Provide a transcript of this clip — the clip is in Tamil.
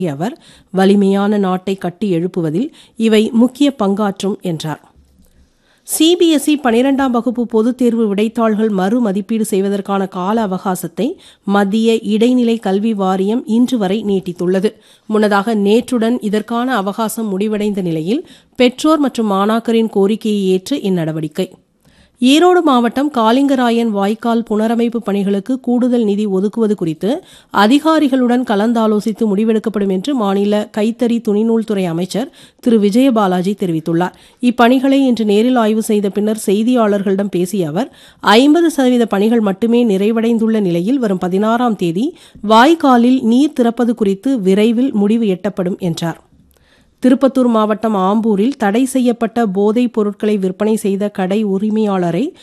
அவர் வலிமையான நாட்டை கட்டி எழுப்புவதில் இவை முக்கிய பங்காற்றும் என்றார் சிபிஎஸ்இ பனிரெண்டாம் வகுப்பு பொதுத் தேர்வு விடைத்தாள்கள் மறு மதிப்பீடு செய்வதற்கான கால அவகாசத்தை மத்திய இடைநிலை கல்வி வாரியம் இன்று வரை நீட்டித்துள்ளது முன்னதாக நேற்றுடன் இதற்கான அவகாசம் முடிவடைந்த நிலையில் பெற்றோர் மற்றும் மாணாக்கரின் கோரிக்கையை ஏற்று இந்நடவடிக்கை ஈரோடு மாவட்டம் காலிங்கராயன் வாய்க்கால் புனரமைப்பு பணிகளுக்கு கூடுதல் நிதி ஒதுக்குவது குறித்து அதிகாரிகளுடன் கலந்தாலோசித்து முடிவெடுக்கப்படும் என்று மாநில கைத்தறி துணிநூல் துறை அமைச்சர் திரு விஜயபாலாஜி தெரிவித்துள்ளார் இப்பணிகளை இன்று நேரில் ஆய்வு செய்த பின்னர் செய்தியாளர்களிடம் பேசிய அவர் ஐம்பது சதவீத பணிகள் மட்டுமே நிறைவடைந்துள்ள நிலையில் வரும் பதினாறாம் தேதி வாய்க்காலில் நீர் திறப்பது குறித்து விரைவில் முடிவு எட்டப்படும் என்றார் திருப்பத்தூர் மாவட்டம் ஆம்பூரில் தடை செய்யப்பட்ட போதைப் பொருட்களை விற்பனை செய்த கடை உரிமையாளரை